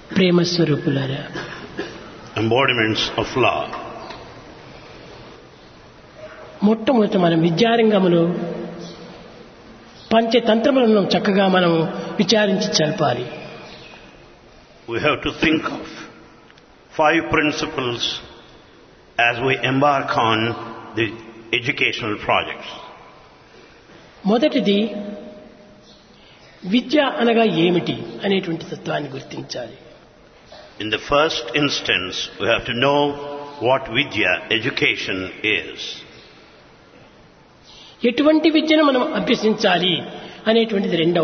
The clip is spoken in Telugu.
ప్రేమ స్వరూపులారా embodiments of love. మొట్టమొదట మనం విద్యారంగములో పంచతంత్రములను చక్కగా మనం విచారించి చల్పాలి We have to think of five principles as we embark on the educational projects. మొదటిది విద్య అనగా ఏమిటి అనేటువంటి తత్వాన్ని గుర్తించాలి In the first instance, we have to know what Vidya, education, is. ఎటువంటి విద్యను మనం అభ్యసించాలి అనేటువంటిది రెండవ